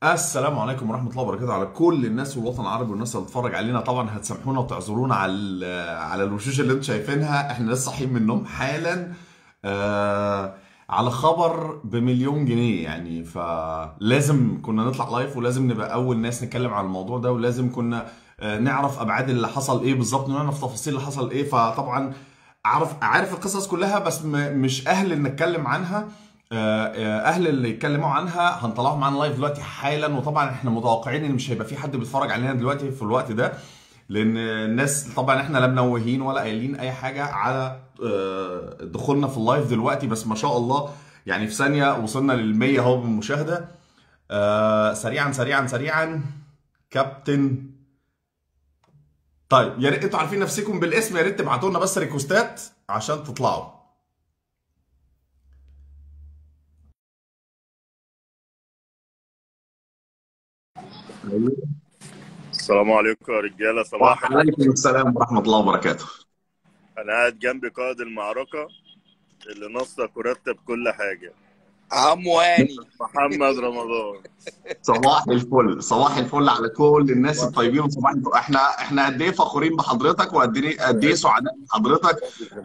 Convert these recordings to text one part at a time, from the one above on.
السلام عليكم ورحمة الله وبركاته على كل الناس في الوطن العربي والناس اللي بتتفرج علينا طبعا هتسامحونا وتعذرونا على ال- على الوشوش اللي انتم شايفينها احنا لسه صاحيين من النوم حالا آه على خبر بمليون جنيه يعني فلازم كنا نطلع لايف ولازم نبقى اول ناس نتكلم عن الموضوع ده ولازم كنا آه نعرف ابعاد اللي حصل ايه بالظبط ونعرف تفاصيل اللي حصل ايه فطبعا عارف عارف القصص كلها بس م- مش اهل ان نتكلم عنها آه، آه، اهل اللي يتكلموا عنها هنطلعهم معانا لايف دلوقتي حالا وطبعا احنا متوقعين ان مش هيبقى في حد بيتفرج علينا دلوقتي في الوقت ده لان الناس طبعا احنا لا منوهين ولا قايلين اي حاجه على آه، دخولنا في اللايف دلوقتي بس ما شاء الله يعني في ثانيه وصلنا لل 100 اهو بالمشاهده آه، سريعا سريعا سريعا كابتن طيب يا ريت انتوا عارفين نفسكم بالاسم يا ريت تبعتوا لنا بس ريكوستات عشان تطلعوا السلام عليكم يا رجاله صباح الخير. وعليكم السلام ورحمه الله وبركاته انا قاعد جنب قائد المعركه اللي نسق ورتب كل حاجه عمو هاني محمد رمضان صباح الفل صباح الفل على كل الناس الطيبين وصباح الفل احنا احنا قد ايه فخورين بحضرتك وقد ايه قد ايه سعداء بحضرتك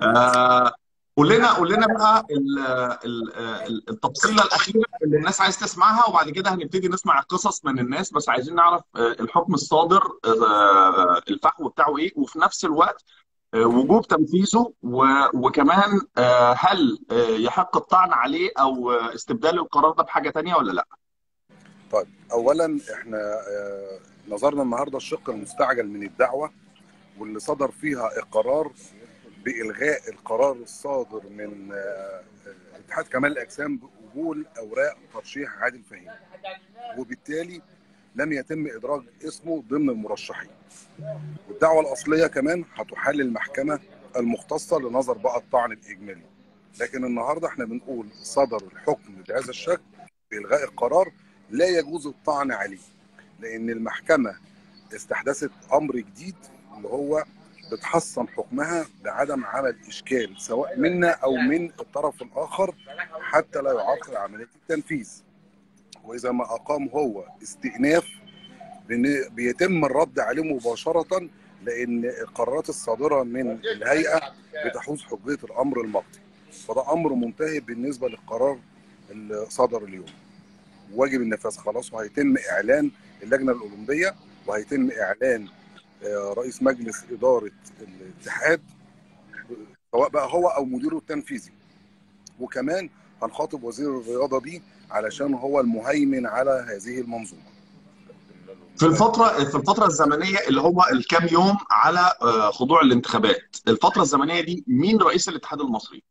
آه قول لنا قول لنا بقى ال- ال- ال- التفصيله الاخيره اللي الناس عايز تسمعها وبعد كده هنبتدي نسمع القصص من الناس بس عايزين نعرف آه، الحكم الصادر آه، الفحوى بتاعه ايه وفي نفس الوقت آه، وجوب تنفيذه و- وكمان آه، هل آه، يحق الطعن عليه او آه، استبدال القرار ده بحاجه تانيه ولا لا؟ طيب اولا احنا آه، نظرنا النهارده الشق المستعجل من الدعوه واللي صدر فيها اقرار بالغاء القرار الصادر من آه، آه، اتحاد كمال الاجسام بقبول اوراق ترشيح عادل فهيم وبالتالي لم يتم ادراج اسمه ضمن المرشحين والدعوه الاصليه كمان هتحال المحكمه المختصه لنظر بقى الطعن الاجمالي لكن النهارده احنا بنقول صدر الحكم بهذا الشكل بالغاء القرار لا يجوز الطعن عليه لان المحكمه استحدثت امر جديد اللي هو بتحصن حكمها بعدم عمل اشكال سواء منا او من الطرف الاخر حتى لا يعرقل عمليه التنفيذ واذا ما اقام هو استئناف بن- بيتم الرد عليه مباشره لان القرارات الصادره من الهيئه بتحوز حجيه الامر المقضي فده امر منتهي بالنسبه للقرار اللي صدر اليوم واجب النفاذ خلاص وهيتم اعلان اللجنه الاولمبيه وهيتم اعلان آه، رئيس مجلس اداره الاتحاد سواء بقى هو او مديره التنفيذي وكمان هنخاطب وزير الرياضه بيه علشان هو المهيمن على هذه المنظومه في الفترة في الفترة الزمنية اللي هو الكام يوم على آه، خضوع الانتخابات، الفترة الزمنية دي مين رئيس الاتحاد المصري؟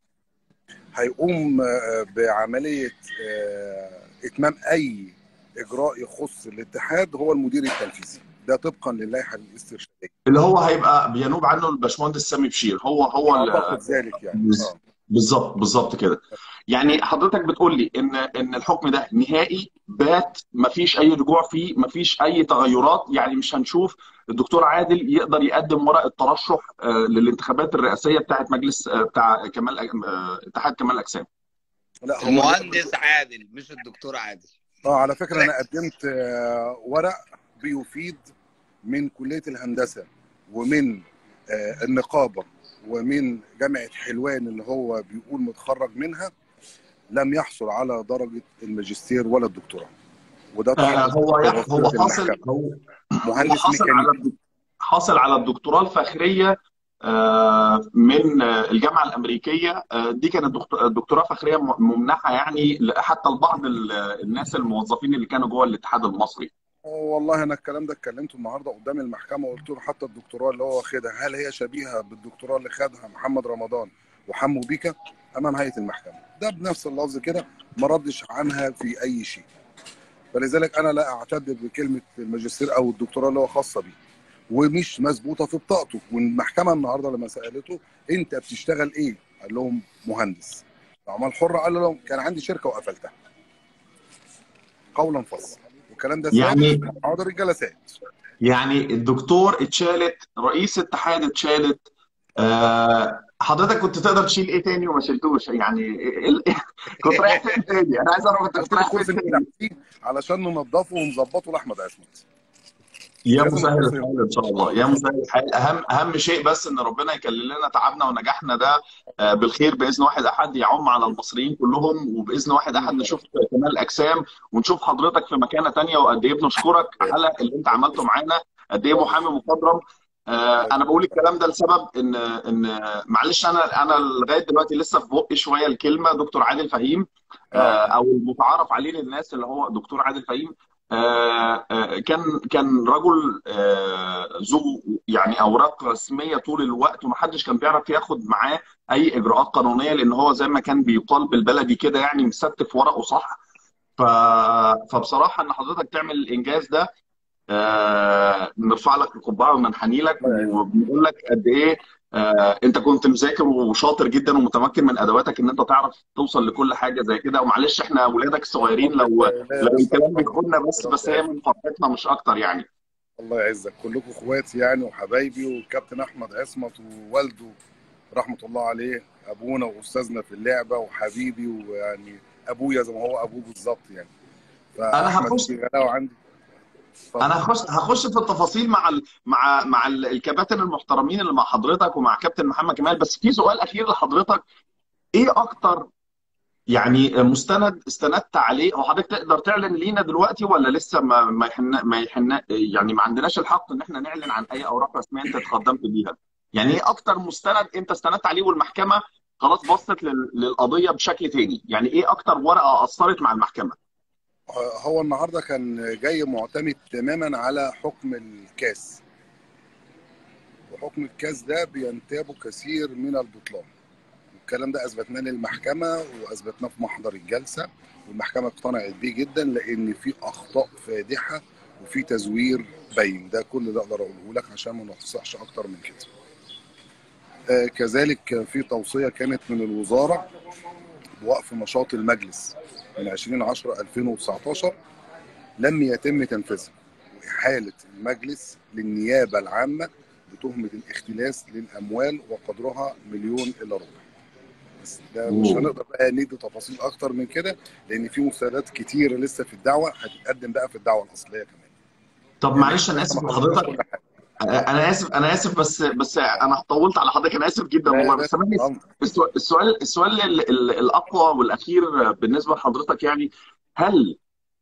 هيقوم آه، بعمليه آه، اتمام اي اجراء يخص الاتحاد هو المدير التنفيذي ده طبقا للائحه الاسترشاديه اللي هو هيبقى بينوب عنه الباشمهندس سامي بشير، هو هو ال- اعتقد ذلك يعني بز- آه. بالظبط بالظبط كده. يعني حضرتك بتقول لي ان ان الحكم ده نهائي بات مفيش اي رجوع فيه مفيش اي تغيرات يعني مش هنشوف الدكتور عادل يقدر يقدم ورق الترشح آه، للانتخابات الرئاسية بتاعت مجلس آه، بتاع كمال آه، اتحاد كمال الاجسام. لا هو المهندس عادل مش الدكتور عادل اه على فكره انا قدمت آه، ورق بيفيد من كليه الهندسه ومن آه، النقابه ومن جامعه حلوان اللي هو بيقول متخرج منها لم يحصل على درجه الماجستير ولا الدكتوراه وده آه، طبعا هو يح- هو وسيلة حاصل المحكمة. هو هو مهندس حاصل على ميكانيكي الدك- حاصل على الدكتوراه الفخريه آه، من آه، الجامعه الامريكيه آه، دي كانت دكت- دكتوراه فخريه م- ممنحه يعني ل- حتى لبعض ال- الناس الموظفين اللي كانوا جوه الاتحاد المصري والله انا الكلام ده اتكلمته النهارده قدام المحكمه وقلت له حتى الدكتوراه اللي هو واخدها هل هي شبيهه بالدكتوراه اللي خدها محمد رمضان وحمو بيكا امام هيئه المحكمه ده بنفس اللفظ كده ما ردش عنها في اي شيء فلذلك انا لا اعتد بكلمه الماجستير او الدكتوراه اللي هو خاصه بيه ومش مظبوطه في بطاقته والمحكمه النهارده لما سالته انت بتشتغل ايه؟ قال لهم مهندس اعمال حره قال لهم كان عندي شركه وقفلتها قولا فصلا والكلام ده يعني ثابت حاضر الجلسات يعني الدكتور اتشالت رئيس اتحاد اتشالت آه، حضرتك كنت تقدر تشيل ايه تاني وما شلتوش يعني ال- كنت رايح فين تاني انا عايز اعرف انت كنت هشتري رايح كرسي فين من تاني تحتيه علشان ننضفه ونظبطه لاحمد عصمت يا لازم مسهل الكرسي الحال ان شاء الله يا مسهل الحال اهم اهم شيء بس ان ربنا يكلل لنا تعبنا ونجاحنا ده آه، بالخير باذن واحد احد يعم على المصريين كلهم وباذن واحد احد نشوف كمال اجسام ونشوف حضرتك في مكانه تانيه وقد ايه بنشكرك على اللي انت عملته معانا قد ايه محامي مخضرم آه، انا بقول الكلام ده لسبب ان ان معلش انا انا لغايه دلوقتي لسه في بقي شويه الكلمه دكتور عادل فهيم آه، او المتعارف عليه للناس اللي هو دكتور عادل فهيم آه، آه، كان كان رجل آه، ذو يعني اوراق رسميه طول الوقت ومحدش كان بيعرف ياخد معاه اي اجراءات قانونيه لان هو زي ما كان بيقال بالبلدي كده يعني مستف ورقه صح ف... فبصراحه ان حضرتك تعمل الانجاز ده آه، نرفع لك القبعه وننحني لك وبنقول لك قد ايه آه، انت كنت مذاكر وشاطر جدا ومتمكن من ادواتك ان انت تعرف توصل لكل حاجه زي كده ومعلش احنا اولادك الصغيرين لو لو الكلام بيخوننا بس بس هي من فرحتنا مش اكتر يعني الله يعزك كلكم اخواتي يعني وحبايبي والكابتن احمد عصمت ووالده رحمه الله عليه ابونا واستاذنا في اللعبه وحبيبي ويعني ابويا زي ما هو ابوه بالظبط يعني انا فاحمد هخش في غلاوه عندي اتفضل. انا هخش هخش في التفاصيل مع ال... مع مع ال- الكباتن المحترمين اللي مع حضرتك ومع كابتن محمد كمال بس في سؤال اخير لحضرتك ايه اكتر يعني مستند استندت عليه او حضرتك تقدر تعلن لينا دلوقتي ولا لسه ما ما يحن ما يحن يعني ما عندناش الحق ان احنا نعلن عن اي اوراق رسميه انت اتقدمت بيها يعني ايه اكتر مستند انت استندت عليه والمحكمه خلاص بصت لل... للقضيه بشكل تاني يعني ايه اكتر ورقه اثرت مع المحكمه هو النهارده كان جاي معتمد تماما على حكم الكاس وحكم الكاس ده بينتابه كثير من البطلان الكلام ده اثبتناه للمحكمه واثبتناه في محضر الجلسه والمحكمه اقتنعت بيه جدا لان في اخطاء فادحه وفي تزوير باين ده كل اللي اقدر اقوله لك عشان ما نفصحش اكتر من كده آه كذلك في توصيه كانت من الوزاره بوقف نشاط المجلس من 20 10 2019 لم يتم تنفيذها واحاله المجلس للنيابه العامه بتهمه الاختلاس للاموال وقدرها مليون الا ربع بس ده مش أوه. هنقدر بقى ندي تفاصيل اكتر من كده لان في مستندات كتيره لسه في الدعوه هتتقدم بقى في الدعوه الاصليه كمان طب معلش انا اسف لحضرتك كل حاجه انا اسف انا اسف بس بس انا طولت على حضرتك انا اسف جدا لا والله لا بس سامحني أمر. السؤال السؤال السؤال ال- ال- الاقوى والاخير بالنسبه لحضرتك يعني هل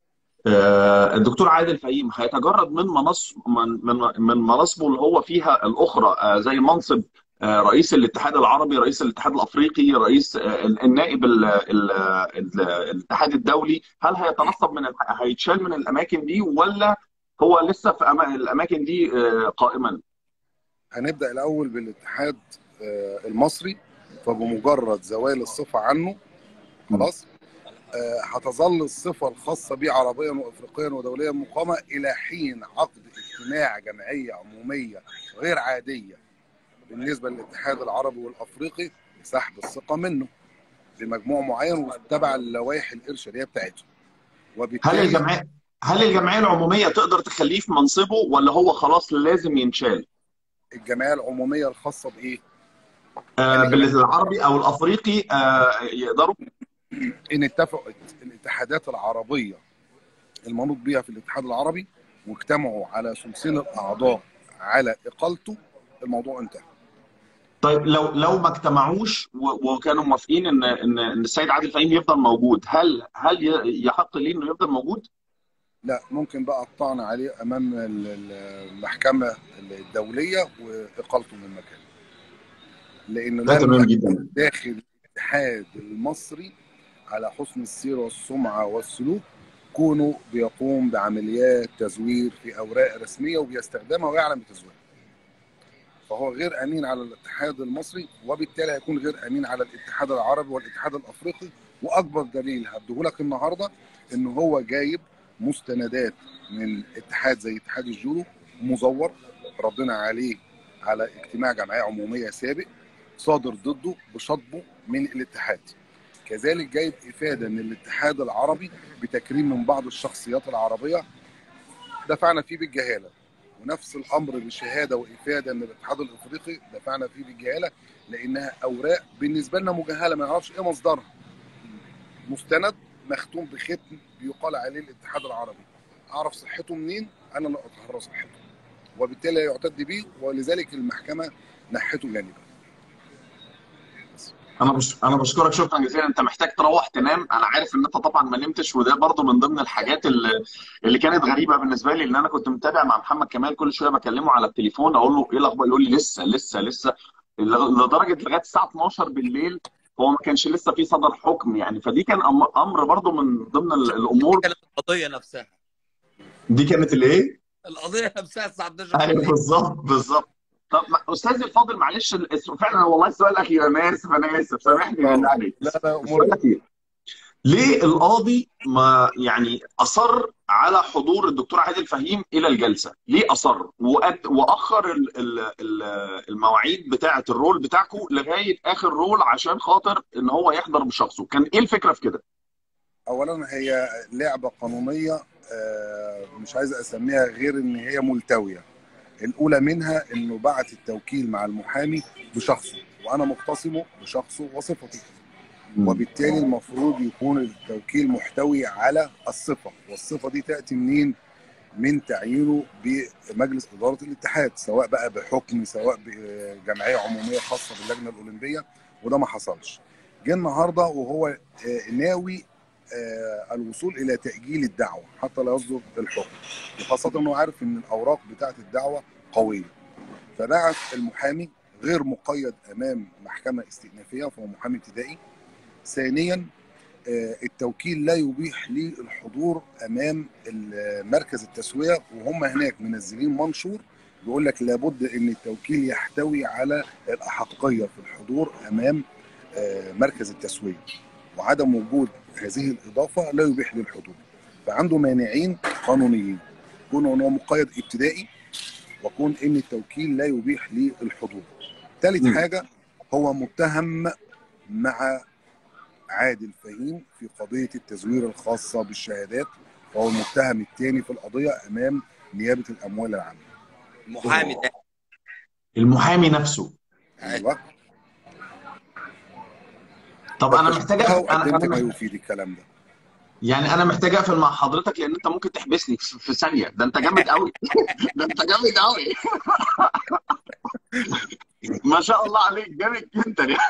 آه، الدكتور عادل فهيم هيتجرد من منصب من من من مناصبه اللي هو فيها الاخرى آه، زي منصب آه، رئيس الاتحاد العربي رئيس الاتحاد الافريقي رئيس آه، النائب ال- ال- ال- الاتحاد الدولي هل هيتنصب من الح- هيتشال من الاماكن دي ولا هو لسه في أما- الاماكن دي آه، قائما هنبدا الاول بالاتحاد آه، المصري فبمجرد زوال الصفه عنه خلاص آه، هتظل الصفه الخاصه به عربيا وافريقيا ودوليا مقامه الى حين عقد اجتماع جمعيه عموميه غير عاديه بالنسبه للاتحاد العربي والافريقي لسحب الثقه منه لمجموع معين وتبع اللوائح الارشاديه بتاعته هل وبالتالي الجمعيه هل الجمعيه العموميه تقدر تخليه في منصبه ولا هو خلاص لازم ينشال الجمعيه العموميه الخاصه بايه؟ آه، بالعربي او الافريقي آه، يقدروا ان اتفقت الاتحادات العربيه المنوط بها في الاتحاد العربي واجتمعوا على ثلثين الاعضاء على اقالته الموضوع انتهى طيب لو لو ما اجتمعوش و- وكانوا موافقين ان ان ان السيد عادل فهيم يفضل موجود هل هل ي- يحق ليه انه يفضل موجود؟ لا ممكن بقى قطعنا عليه امام ال- ال- المحكمه الدوليه واقالته من مكانه لانه ده لم تمام يكن جدا داخل الاتحاد المصري على حسن السيره والسمعه والسلوك كونه بيقوم بعمليات تزوير في اوراق رسميه وبيستخدمها ويعلم بتزويرها فهو غير امين على الاتحاد المصري وبالتالي هيكون غير امين على الاتحاد العربي والاتحاد الافريقي واكبر دليل هديهولك النهارده ان هو جايب مستندات من اتحاد زي اتحاد الجودو مزور ردنا عليه على اجتماع جمعيه عموميه سابق صادر ضده بشطبه من الاتحاد كذلك جايب افاده من الاتحاد العربي بتكريم من بعض الشخصيات العربيه دفعنا فيه بالجهاله ونفس الامر بشهاده وافاده من الاتحاد الافريقي دفعنا فيه بالجهاله لانها اوراق بالنسبه لنا مجهله ما نعرفش ايه مصدرها مستند مختوم بختم بيقال عليه الاتحاد العربي اعرف صحته منين انا لا اتحرى صحته وبالتالي لا يعتد به ولذلك المحكمه نحته جانبا انا بش... انا بشكرك شكرا جزيلا انت محتاج تروح تنام انا عارف ان انت طبعا ما نمتش وده برضو من ضمن الحاجات اللي, اللي كانت غريبه بالنسبه لي ان انا كنت متابع مع محمد كمال كل شويه بكلمه على التليفون اقول له ايه الاخبار يقول لي لسه لسه لسه لدرجه لغايه الساعه 12 بالليل هو ما كانش لسه في صدر حكم يعني فدي كان أم- امر برضو من ضمن ال- الامور كانت القضيه نفسها دي كانت الايه؟ القضيه نفسها الساعه 11 ايوه بالليل بالظبط بالظبط طب ما- استاذي الفاضل معلش ال- فعلا والله السؤال الاخير انا اسف انا اسف سامحني بالله عليك لا لا امور السؤال الاخير ليه القاضي ما يعني اصر على حضور الدكتور عادل فهيم الى الجلسه؟ ليه اصر؟ وأد واخر ال- ال- ال- المواعيد بتاعه الرول بتاعكم لغايه اخر رول عشان خاطر ان هو يحضر بشخصه، كان ايه الفكره في كده؟ اولا هي لعبه قانونيه آه، مش عايز اسميها غير ان هي ملتويه الاولى منها انه بعت التوكيل مع المحامي بشخصه وانا مختصمه بشخصه وصفته وبالتالي المفروض يكون التوكيل محتوي على الصفه والصفه دي تاتي منين من تعيينه بمجلس اداره الاتحاد سواء بقى بحكم سواء بجمعيه عموميه خاصه باللجنه الاولمبيه وده ما حصلش جه النهارده وهو آه، ناوي آه، الوصول الى تاجيل الدعوه حتى لا يصدر الحكم وخاصه انه عارف ان الاوراق بتاعه الدعوه قويه فبعت المحامي غير مقيد امام محكمه استئنافيه فهو محامي ابتدائي ثانيا آه، التوكيل لا يبيح لي الحضور امام ال- مركز التسويه وهم هناك منزلين منشور بيقول لك لابد ان التوكيل يحتوي على الاحقيه في الحضور امام آه، مركز التسويه وعدم وجود هذه الاضافه لا يبيح لي الحضور فعنده مانعين قانونيين كون ان هو مقيد ابتدائي وكون ان التوكيل لا يبيح لي الحضور ثالث مم. حاجه هو متهم مع عادل فهيم في قضية التزوير الخاصة بالشهادات وهو المتهم الثاني في القضية أمام نيابة الأموال العامة المحامي ده المحامي نفسه أيوة طب انا محتاج أقفل- انا وقدمت انا ما محتاج يفيد الكلام ده يعني انا محتاج اقفل مع حضرتك لان انت ممكن تحبسني في في ثانيه ده انت جامد قوي ده انت جامد قوي ما شاء الله عليك جامد جدا يعني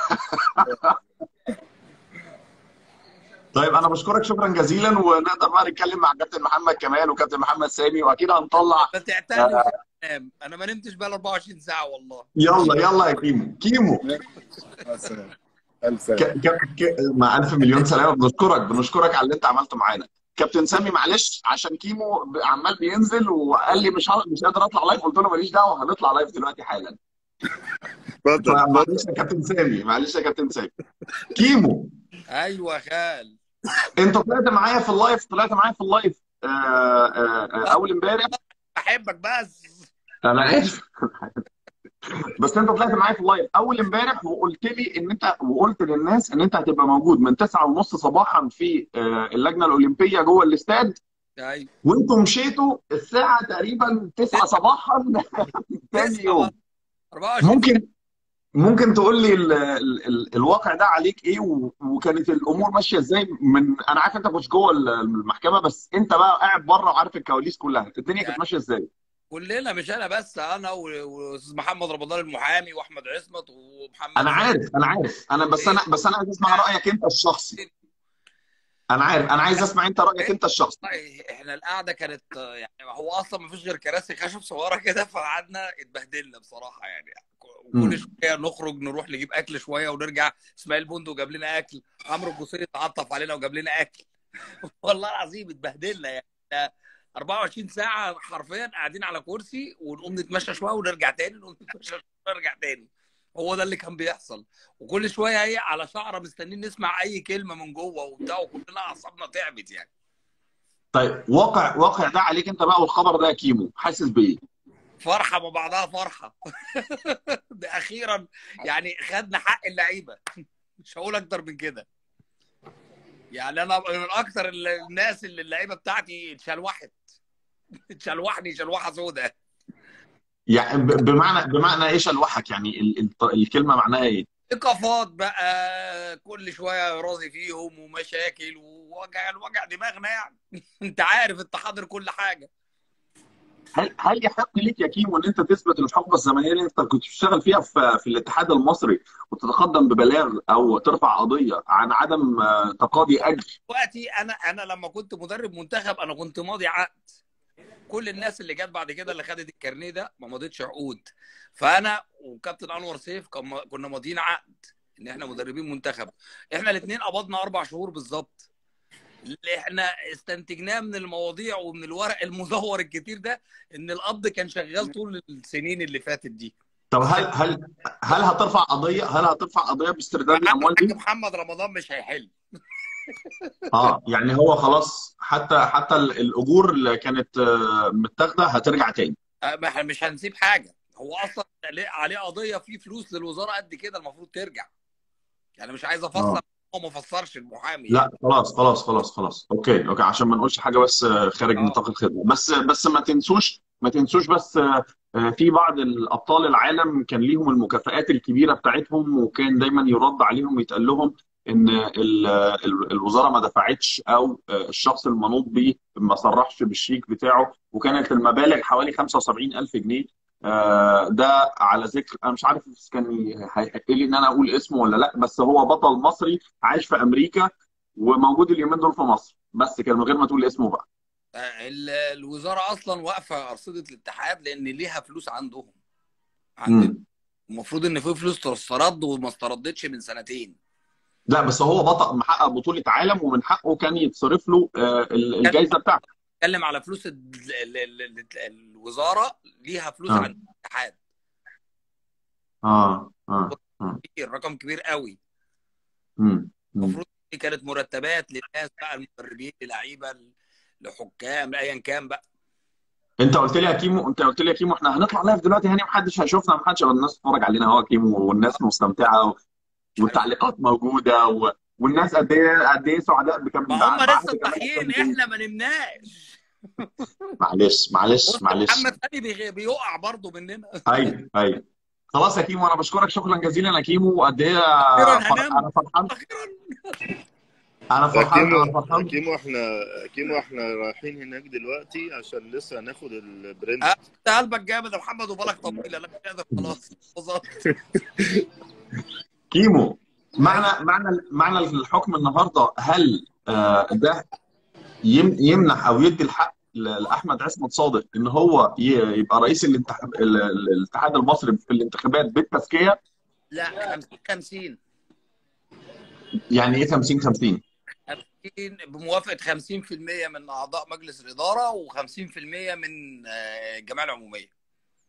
طيب انا بشكرك شكرا جزيلا ونقدر بقى نتكلم مع كابتن محمد كمال وكابتن محمد سامي واكيد هنطلع انت تعتني ومش هتنام انا ما نمتش بقى 24 ساعه والله يلا يلا يا كيمو كيمو مع السلامة ألف سلامة ك... ك... ك... مع الف مليون سلامه بنشكرك بنشكرك على اللي انت عملته معانا كابتن سامي معلش عشان كيمو ب- عمال بينزل وقال لي مش ه... مش قادر اطلع لايف قلت له ماليش دعوه هنطلع لايف دلوقتي حالا اتفضل معلش يا كابتن سامي معلش يا كابتن سامي كيمو ايوه يا خال انت طلعت معايا في اللايف طلعت معايا في اللايف آه آه آه اول امبارح بحبك بس انا عارف بس انت طلعت معايا في اللايف اول امبارح وقلت لي ان انت وقلت للناس ان انت هتبقى موجود من 9 ونص صباحا في آه، اللجنه الاولمبيه جوه الاستاد ايوه وانتم مشيتوا الساعه تقريبا 9 صباحا تاني يوم 24 ممكن ممكن تقول لي ال ال ال الواقع ده عليك ايه و- وكانت الامور ماشيه ازاي من انا عارف انت مش جوه ال- المحكمه بس انت بقى قاعد بره وعارف الكواليس كلها الدنيا كانت ماشيه ازاي كلنا مش انا بس انا و- واستاذ محمد رمضان المحامي واحمد عصمت ومحمد انا عارف انا عارف انا بس انا بس انا عايز اسمع رايك انت الشخصي انا عارف انا عايز اسمع انت رايك انت الشخصي والله احنا القعده كانت يعني هو اصلا ما فيش غير كراسي خشب صغيره كده فقعدنا اتبهدلنا بصراحه يعني مم. وكل شويه نخرج نروح نجيب اكل شويه ونرجع اسماعيل بندق جاب لنا اكل عمرو الجوسري اتعطف علينا وجاب لنا اكل والله العظيم اتبهدلنا يعني إحنا 24 ساعه حرفيا قاعدين على كرسي ونقوم نتمشى شويه ونرجع تاني نقوم نتمشى شويه ونرجع تاني هو ده اللي كان بيحصل وكل شويه ايه على شعره مستنيين نسمع اي كلمه من جوه وبتاع وكلنا اعصابنا تعبت يعني طيب واقع واقع ده عليك انت بقى والخبر ده يا كيمو حاسس بايه؟ فرحه ما بعدها فرحه ده اخيرا يعني خدنا حق اللعيبه مش هقول اكتر من كده يعني انا من اكتر الناس اللي اللعيبه بتاعتي اتشلوحت اتشلوحني شلوحه سوداء يعني ب- بمعنى بمعنى ايش الوحك يعني ال- ال- الكلمه معناها ايه؟ ايقافات بقى كل شويه راضي فيهم ومشاكل ووجع وجع دماغنا يعني انت عارف انت حاضر كل حاجه هل هل يحق ليك يا كيمو ان انت تثبت الحقبه الزمنيه اللي انت كنت بتشتغل فيها في في الاتحاد المصري وتتقدم ببلاغ او ترفع قضيه عن عدم آه، تقاضي اجر دلوقتي انا انا لما كنت مدرب منتخب انا كنت ماضي عقد كل الناس اللي جت بعد كده اللي خدت الكارنيه ده ما مضيتش عقود فانا وكابتن انور سيف كم- كنا ماضيين عقد ان احنا مدربين منتخب احنا الاثنين قبضنا اربع شهور بالظبط اللي احنا استنتجناه من المواضيع ومن الورق المزور الكتير ده ان القبض كان شغال طول السنين اللي فاتت دي طب هل هل هل هترفع قضيه هل هترفع قضيه باسترداد الاموال الحاج دي؟ محمد رمضان مش هيحل اه يعني هو خلاص حتى حتى ال- الاجور اللي كانت آه، متاخده هترجع تاني آه، ما احنا مش هنسيب حاجه هو اصلا عليه- عليه قضيه في فلوس للوزاره قد كده المفروض ترجع يعني مش عايز افسر آه. هو ما فسرش المحامي لا خلاص خلاص خلاص خلاص اوكي اوكي عشان ما نقولش حاجه بس آه، خارج آه. نطاق الخدمه بس بس ما تنسوش ما تنسوش بس آه، آه، في بعض الابطال العالم كان ليهم المكافآت الكبيره بتاعتهم وكان دايما يرد عليهم ويتقال لهم ان ال- ال- الوزاره ما دفعتش او آه، الشخص المنوط بيه ما صرحش بالشيك بتاعه وكانت المبالغ حوالي 75000 جنيه آه، ده على ذكر انا مش عارف إذا كان هيحق لي ان انا اقول اسمه ولا لا بس هو بطل مصري عايش في امريكا وموجود اليومين دول في مصر بس كده من غير ما تقول اسمه بقى آه، ال- الوزاره اصلا واقفه ارصده الاتحاد لان ليها فلوس عندهم عندنا مم. المفروض ان في فلوس تسترد وما استردتش من سنتين لا بس هو بطل محقق بطولة عالم ومن حقه كان يتصرف له آه، ال- الجايزة بتاعته اتكلم على فلوس ال- ال- ال- ال- الوزاره ليها فلوس آه. عند الاتحاد اه اه كتير رقم كبير قوي مم. مم. المفروض دي كانت مرتبات للناس بقى المدربين للعيبه لحكام لايا كان بقى انت قلت لي يا كيمو انت قلت لي يا كيمو احنا هنطلع لايف دلوقتي هاني محدش هيشوفنا محدش الناس تتفرج علينا هو كيمو والناس مستمتعة والتعليقات موجودة و... والناس قد ايه قد ايه سعداء بكم ما هم لسه صاحيين احنا ما نمناش معلش معلش بص معلش محمد هاني بيغ- بيقع برضه مننا ايوه ايوه خلاص يا كيمو انا بشكرك شكرا جزيلا يا كيمو وقد ايه أخيراً فر- هنام. انا فرحان اخيرا انا يا فرحان كيمو انا يا فرحان كيمو احنا يا كيمو احنا رايحين هناك دلوقتي عشان لسه هناخد البرنس أه. انت قلبك جامد يا محمد وبالك طويل انا مش قادر خلاص وصلت. كيمو معنى معنى معنى الحكم النهارده هل آه، ده يم- يمنح او يدي الحق ل- لاحمد عصمت صادق ان هو ي- يبقى رئيس الانتخاب ال- ال- الاتحاد المصري في الانتخابات بالتزكيه لا 50 50 يعني ايه 50 50 50 بموافقه 50% من اعضاء مجلس الاداره و50% من آه، الجمعيه العموميه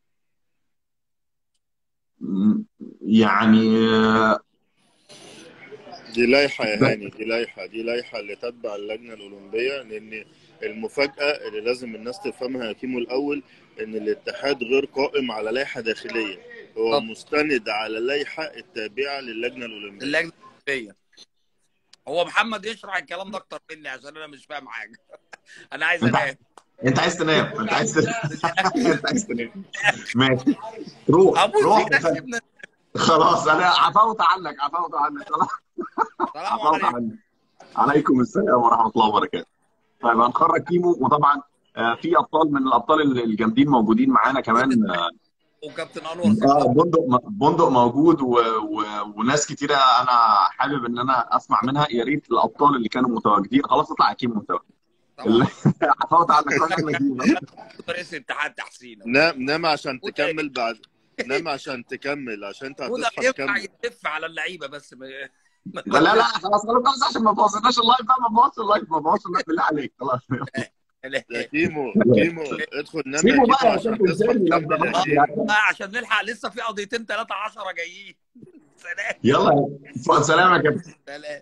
م- يعني آه، دي لائحة يا هاني دي لائحة دي لائحة اللي تتبع اللجنة الأولمبية لأن المفاجأة اللي لازم الناس تفهمها يا كيمو الأول إن الاتحاد غير قائم على لائحة داخلية هو طب. مستند على لائحة التابعة للجنة الأولمبية اللجنه الاولمبيه هو محمد يشرح الكلام ده اكتر مني عشان انا مش فاهم حاجه انا عايز انت انام انت عايز تنام انت عايز تنام انت عايز تنام ماشي روح ابوس روح ايدك سيبنا خلاص انا عفوت عنك عفوت عنك خلاص السلام عفوت عليكم عنك عليكم السلام ورحمه الله وبركاته طيب هنخرج كيمو وطبعا آه، في ابطال من الابطال الجامدين موجودين معانا كمان اه وكابتن انور سيف آه، بندق بندق موجود و... و... وناس كتيره انا حابب ان انا اسمع منها يا ريت الابطال اللي كانوا متواجدين خلاص اطلع يا كيمو انت طبعا عفوت عنك روح يلا كيمو رئيس الاتحاد تحسين نام نام عشان وده- تكمل بعد نام عشان تكمل عشان انت وده هتصحى ينفع تكمل يلف على اللعيبه بس ما- لا لا لا خلاص خلاص خلاص عشان ما بوظناش اللايف بقى ما بوظش اللايف ما بوظش اللايف بالله عليك خلاص يا كيمو كيمو ادخل نام سيبه يا بقى كيمو يا عشان كابتن تصحى سامي لما تكمل يا بقى- كيمو يعني- آه، عشان نلحق لسه في قضيتين ثلاثة عشرة جايين سلام يلا فوق سلام يا كابتن سلام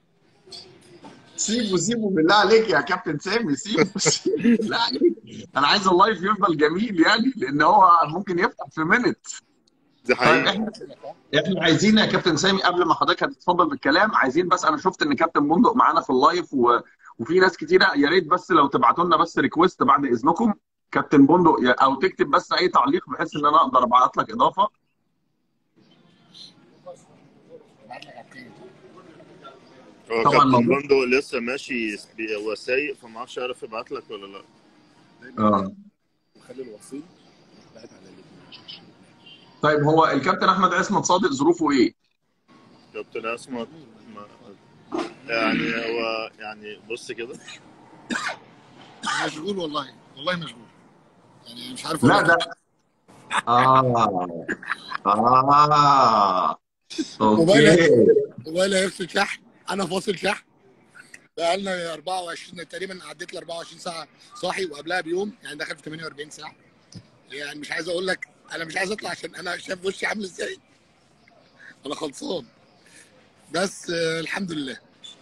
سيبه سيبه بالله عليك يا كابتن سامي سيبه سيبه بالله عليك انا عايز اللايف يفضل جميل يعني لان هو ممكن يفتح في منت دي طيب حقيقة احنا احنا عايزين يا كابتن سامي قبل ما حضرتك هتتفضل بالكلام عايزين بس انا شفت ان كابتن بندق معانا في اللايف و... وفي ناس كتيره يا ريت بس لو تبعتوا لنا بس ريكويست بعد اذنكم كابتن بندق يا- او تكتب بس اي تعليق بحيث ان انا اقدر ابعت لك اضافه هو طبعا كابتن موجود. بندق لسه ماشي بي- هو سايق فما اعرفش يعرف يبعت لك ولا لا اه خلي الوصيل بعد على الاثنين طيب هو الكابتن احمد عصمت صادق ظروفه ايه؟ كابتن اسمت ما- يعني هو يعني بص كده مشغول والله والله مشغول يعني مش عارف لا أقول ده لك. اه اه موبايل اوكي موبايل هيفصل شحن انا فاصل شحن بقى لنا 24 تقريبا عديت ل 24 ساعه صاحي وقبلها بيوم يعني داخل في 48 ساعه يعني مش عايز اقول لك انا مش عايز اطلع عشان انا شايف وشي عامل ازاي انا خلصان بس آه الحمد لله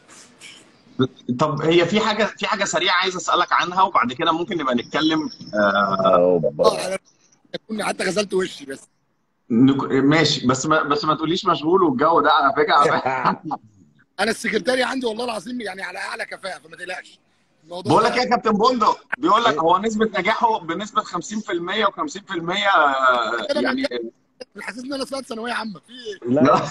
طب هي في حاجه في حاجه سريعه عايز اسالك عنها وبعد كده ممكن نبقى نتكلم آه اه انا كنت حتى غسلت وشي بس نك... ماشي بس ما بس ما تقوليش مشغول والجو ده على فكره على فكرة- انا السكرتاري عندي والله العظيم يعني على اعلى كفاءه فما تقلقش الموضوع بقول لك ده- ايه يا كابتن بندق بيقول لك هو نسبه نجاحه بنسبه 50% و50% يعني حاسس ان انا طلعت ثانويه عامه في ايه؟ لا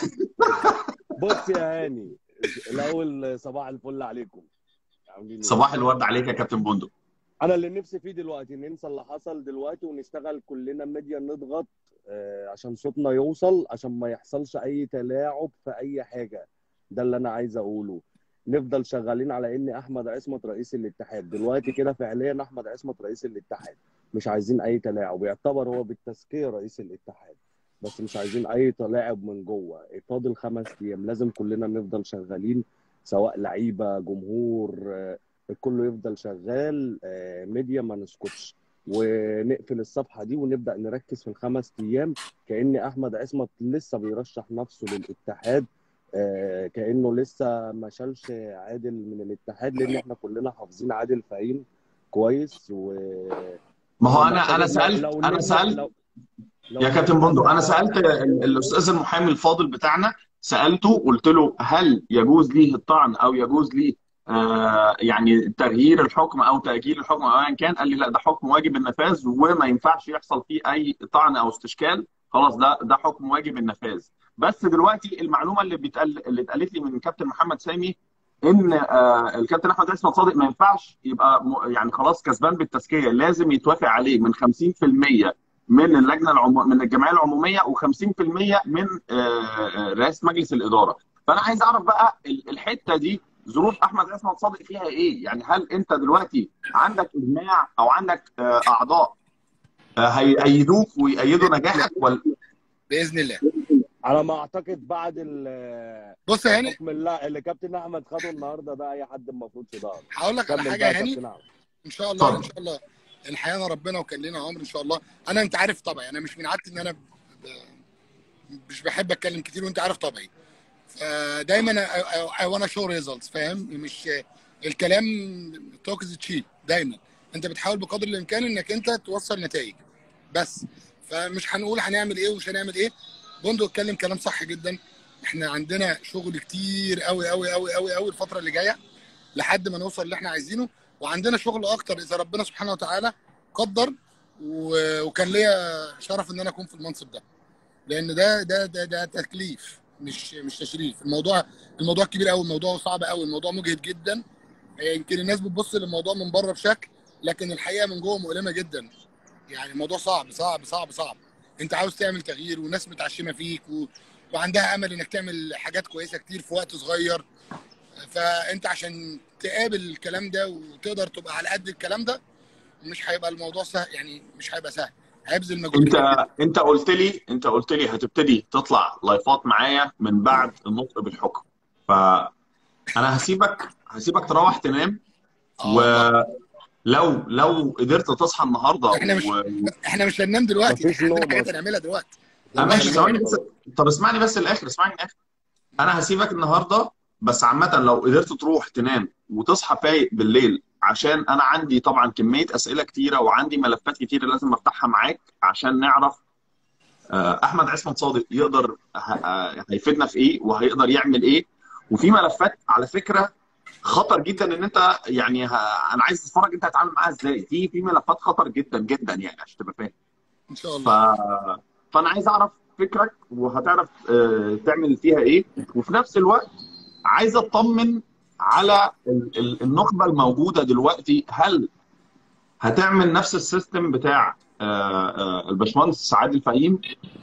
بص يا هاني الاول صباح الفل عليكم عاملين إيه؟ صباح الورد عليك يا كابتن بندق انا اللي نفسي فيه دلوقتي ننسى اللي حصل دلوقتي ونشتغل كلنا ميديا نضغط آه، عشان صوتنا يوصل عشان ما يحصلش اي تلاعب في اي حاجه ده اللي انا عايز اقوله نفضل شغالين على ان احمد عصمت رئيس الاتحاد دلوقتي كده فعليا احمد عصمت رئيس الاتحاد مش عايزين اي تلاعب يعتبر هو بالتزكيه رئيس الاتحاد بس مش عايزين اي تلاعب من جوه فاضل خمس ايام لازم كلنا نفضل شغالين سواء لعيبه جمهور آه، الكل يفضل شغال آه، ميديا ما نسكتش ونقفل الصفحه دي ونبدا نركز في الخمس ايام كان احمد عصمت لسه بيرشح نفسه للاتحاد آه، كانه لسه ما شالش عادل من الاتحاد لان احنا كلنا حافظين عادل فهيم كويس و ما هو انا انا لو- سالت لو انا نبدأ- سالت لو- لو يا كابتن نبدأ بندق انا مع- سالت ال- الاستاذ المحامي الفاضل بتاعنا سالته قلت له هل يجوز ليه الطعن او يجوز ليه آه يعني تغيير الحكم او تاجيل الحكم او ايا كان قال لي لا ده حكم واجب النفاذ وما ينفعش يحصل فيه اي طعن او استشكال خلاص ده ده حكم واجب النفاذ بس دلوقتي المعلومه اللي بيتقال اللي اتقالت لي من كابتن محمد سامي ان آه الكابتن احمد عصمت صادق ما ينفعش يبقى م- يعني خلاص كسبان بالتزكيه لازم يتوافق عليه من 50% من اللجنه العمو... من الجمعيه العموميه و50% من آه، آه، رئاسه مجلس الاداره فانا عايز اعرف بقى ال- الحته دي ظروف احمد عصمت صادق فيها ايه يعني هل انت دلوقتي عندك اجماع او عندك آه، اعضاء آه، هيأيدوك ويأيدوا نجاحك ولا باذن الله على ما اعتقد بعد ال- بص يا هاني حكم الله اللي كابتن احمد خده النهارده ده اي حد المفروض يضاهر هقول لك على كمل حاجه بقى يا يا هاني كابتن احمد ان شاء الله اتفضل. ان شاء الله ان حيانا ربنا وكان لنا عمر ان شاء الله انا انت عارف طبعي انا مش من عادتي ان انا ب... مش بحب اتكلم كتير وانت عارف طبعي فدايما اي وانا شو ريزلتس فاهم مش الكلام توكز تشيب دايما انت بتحاول بقدر الامكان انك انت توصل نتائج بس فمش هنقول هنعمل ايه ومش هنعمل ايه بندق اتكلم كلام صح جدا احنا عندنا شغل كتير قوي قوي قوي قوي قوي الفتره اللي جايه لحد ما نوصل اللي احنا عايزينه وعندنا شغل اكتر اذا ربنا سبحانه وتعالى قدر و- وكان ليا شرف ان انا اكون في المنصب ده لان ده ده ده, ده تكليف مش مش تشريف الموضوع الموضوع كبير قوي الموضوع صعب قوي الموضوع مجهد جدا يمكن الناس بتبص للموضوع من بره بشكل لكن الحقيقه من جوه مؤلمه جدا يعني الموضوع صعب صعب صعب صعب انت عاوز تعمل تغيير والناس متعشمه فيك و... وعندها امل انك تعمل حاجات كويسه كتير في وقت صغير فانت عشان تقابل الكلام ده وتقدر تبقى على قد الكلام ده مش هيبقى الموضوع سهل يعني مش هيبقى سهل هيبذل مجهود انت كبير. انت قلت لي انت قلت لي هتبتدي تطلع لايفات معايا من بعد النطق بالحكم فانا هسيبك هسيبك تروح تنام آه. ولو لو قدرت تصحى النهارده احنا مش و... احنا مش هننام دلوقتي مفيش احنا عندنا نوم حاجات أصلاً. هنعملها دلوقتي آه ماشي ثواني بس خلاص. طب اسمعني بس الاخر اسمعني الاخر انا هسيبك النهارده بس عامه لو قدرت تروح تنام وتصحى فايق بالليل عشان انا عندي طبعا كميه اسئله كتيره وعندي ملفات كتيره لازم افتحها معاك عشان نعرف آه، احمد عصمت صادق يقدر ه- آه، هيفيدنا في ايه وهيقدر يعمل ايه وفي ملفات على فكره خطر جدا ان انت يعني ه... انا عايز اتفرج انت هتتعامل معاها ازاي في في ملفات خطر جدا جدا يعني عشان تبقى فاهم ان شاء ف... الله فانا عايز اعرف فكرك وهتعرف آه، تعمل فيها ايه وفي نفس الوقت عايز اطمن على ال- ال- النخبه الموجوده دلوقتي هل هتعمل نفس السيستم بتاع آه، آه، الباشمهندس سعاد الفهيم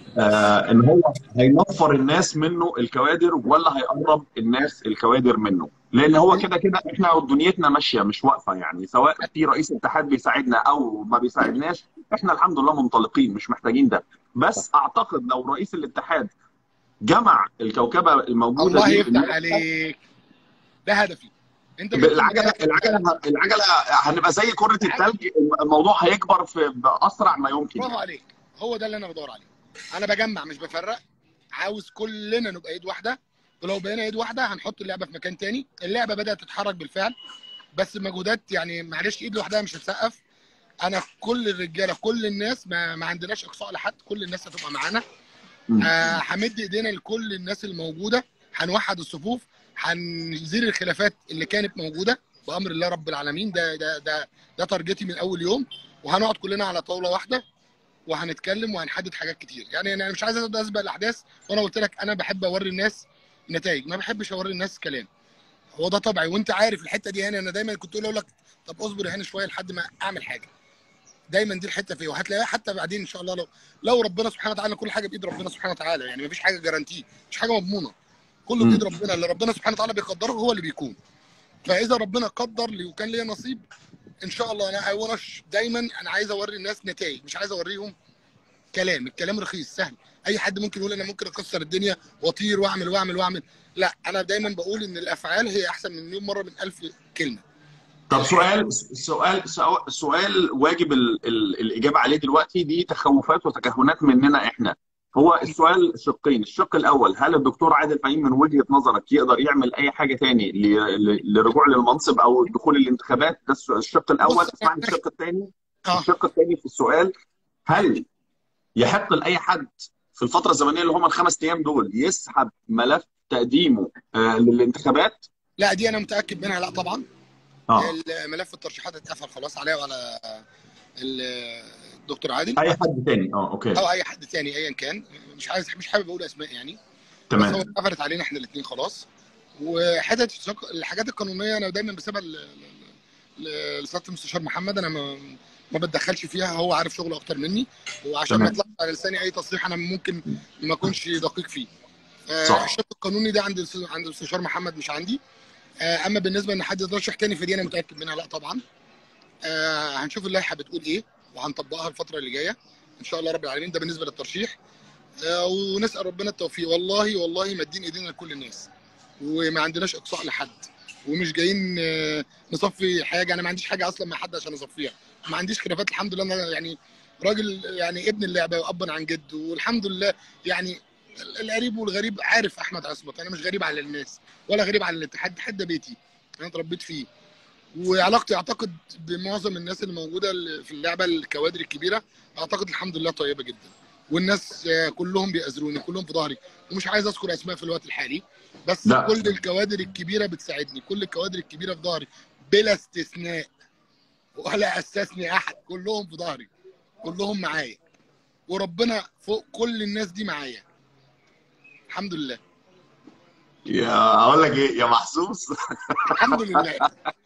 آه، ان هو هينفر الناس منه الكوادر ولا هيقرب الناس الكوادر منه لان هو كده كده احنا دنيتنا ماشيه مش واقفه يعني سواء في رئيس اتحاد بيساعدنا او ما بيساعدناش احنا الحمد لله منطلقين مش محتاجين ده بس اعتقد لو رئيس الاتحاد جمع الكوكبه الموجوده الله دي يفتح عليك ده هدفي انت جبت العجله المجال العجله العجله هنبقى زي كره الثلج الموضوع هيكبر في باسرع ما يمكن برافو عليك هو ده اللي انا بدور عليه انا بجمع مش بفرق عاوز كلنا نبقى ايد واحده ولو بقينا ايد واحده هنحط اللعبه في مكان تاني اللعبه بدات تتحرك بالفعل بس المجهودات يعني معلش ايد لوحدها مش هتسقف انا كل الرجاله كل الناس ما, ما عندناش اقصاء لحد كل الناس هتبقى معانا مم. آه، همد ايدينا لكل الناس الموجوده هنوحد الصفوف هنزيل الخلافات اللي كانت موجوده بامر الله رب العالمين ده ده ده ده تارجتي من اول يوم وهنقعد كلنا على طاوله واحده وهنتكلم وهنحدد حاجات كتير يعني انا مش عايز اسبق الاحداث وانا قلت لك انا بحب اوري الناس نتائج ما بحبش اوري الناس كلام هو ده طبعي وانت عارف الحته دي هنا انا دايما كنت اقول لك طب اصبر هنا شويه لحد ما اعمل حاجه دايما دي الحته فيها وهتلاقيها حتى بعدين ان شاء الله لو لو ربنا سبحانه وتعالى كل حاجه بايد ربنا سبحانه وتعالى يعني مفيش حاجه جارانتي مفيش حاجه مضمونه كله مم. بايد ربنا اللي ربنا سبحانه وتعالى بيقدره هو اللي بيكون فاذا ربنا قدر لي وكان ليا نصيب ان شاء الله انا اونش دايما انا عايز اوري الناس نتائج مش عايز اوريهم كلام الكلام رخيص سهل اي حد ممكن يقول انا ممكن اكسر الدنيا واطير واعمل واعمل واعمل لا انا دايما بقول ان الافعال هي احسن من مليون مره من ألف كلمه طب سؤال سؤال سؤال- سؤال واجب ال ال الاجابه عليه دلوقتي دي تخوفات وتكهنات مننا احنا هو السؤال شقين الشق الاول هل الدكتور عادل فهيم من وجهه نظرك يقدر يعمل اي حاجه تاني ل- ل- للرجوع للمنصب او دخول الانتخابات ده الس- الشق الاول بص، اسمعني الشق الثاني اه الشق الثاني في السؤال هل يحق لاي حد في الفتره الزمنيه اللي هم الخمس ايام دول يسحب ملف تقديمه آه للانتخابات لا دي انا متاكد منها لا طبعا اه الملف الترشيحات اتقفل خلاص عليه وعلى ال- الدكتور عادل اي حد تاني اه اوكي او اي حد تاني ايا كان مش عايز مش حابب اقول اسماء يعني بس هو تمام اتقفلت علينا احنا الاثنين خلاص وحته الشق- الحاجات القانونيه انا دايما بسيبها ل- ل- ل- لسياده المستشار محمد انا ما ما بتدخلش فيها هو عارف شغله اكتر مني وعشان ما تمام. يطلعش على لساني اي تصريح انا ممكن ما اكونش دقيق فيه آه، صح. الشق القانوني ده عند الس- عند المستشار محمد مش عندي آه، اما بالنسبه ان حد يترشح تاني فدي انا متاكد منها لا طبعا آه، هنشوف اللائحه بتقول ايه وهنطبقها الفتره اللي جايه ان شاء الله رب العالمين ده بالنسبه للترشيح آه، ونسال ربنا التوفيق والله والله مادين ايدينا لكل الناس وما عندناش اقصاء لحد ومش جايين آه، نصفي حاجه انا ما عنديش حاجه اصلا مع حد عشان اصفيها ما عنديش خلافات الحمد لله انا يعني راجل يعني ابن اللعبه وابا عن جد والحمد لله يعني القريب والغريب عارف احمد عصمت انا مش غريب على الناس ولا غريب على الاتحاد الاتحاد ده بيتي انا اتربيت فيه وعلاقتي اعتقد بمعظم الناس اللي موجوده في اللعبه الكوادر الكبيره اعتقد الحمد لله طيبه جدا والناس آه، كلهم بيأزروني كلهم في ظهري ومش عايز اذكر اسماء في الوقت الحالي بس لا. كل الكوادر الكبيره بتساعدني كل الكوادر الكبيره في ظهري بلا استثناء ولا استثني احد كلهم في ظهري كلهم معايا وربنا فوق كل الناس دي معايا الحمد لله يا اقول لك ايه يا محسوس الحمد لله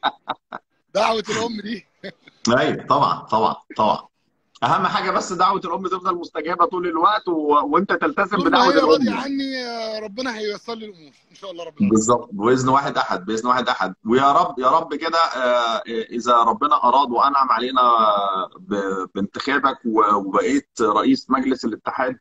دعوه الام دي ايوه طبعا طبعا طبعا اهم حاجه بس دعوه الام تفضل مستجابه طول الوقت و... وانت تلتزم طول ما بدعوه هي راضيه الام عني آه، ربنا هييسر لي الامور ان شاء الله رب العالمين بالظبط باذن واحد احد باذن واحد احد ويا رب يا رب كده آه، اذا ربنا اراد وانعم علينا ب- بانتخابك و- وبقيت رئيس مجلس الاتحاد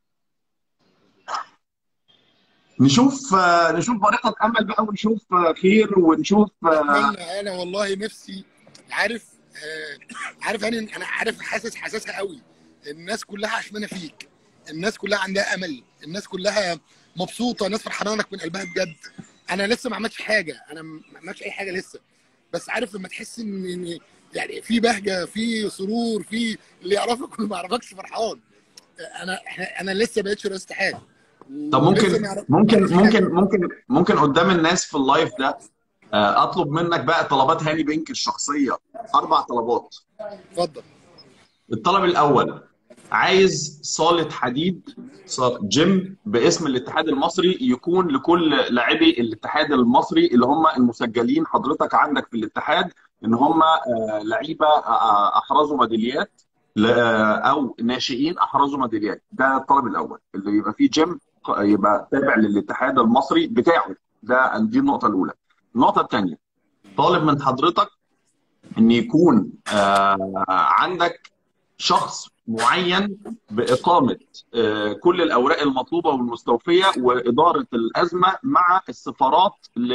نشوف آه، نشوف بريقة امل بقى ونشوف آه، خير ونشوف آه، اتمنى انا والله نفسي عارف آه عارف انا انا عارف حاسس حاسسها قوي الناس كلها عشمانه فيك الناس كلها عندها امل الناس كلها مبسوطه الناس فرحانه لك من قلبها بجد انا لسه ما عملتش حاجه انا ما عملتش اي حاجه لسه بس عارف لما تحس ان إن يعني في بهجه في سرور في اللي يعرفك واللي ما يعرفكش فرحان انا احنا انا لسه بقيتش رئيس اتحاد طب ولسه ممكن ما يعرف- ممكن ما يعرفش حاجة. ممكن ممكن ممكن قدام الناس في اللايف ده آه، اطلب منك بقى طلبات هاني بنك الشخصيه اربع طلبات اتفضل الطلب الاول عايز صاله حديد صالة جيم باسم الاتحاد المصري يكون لكل لاعبي الاتحاد المصري اللي هم المسجلين حضرتك عندك في الاتحاد ان هم آه، لعيبه آه، احرزوا ميداليات ل- آه، او ناشئين احرزوا ميداليات ده الطلب الاول اللي يبقى فيه جيم يبقى تابع للاتحاد المصري بتاعه ده دي النقطه الاولى النقطه الثانيه طالب من حضرتك ان يكون آه، عندك شخص معين باقامه آه، كل الاوراق المطلوبه والمستوفيه واداره الازمه مع السفارات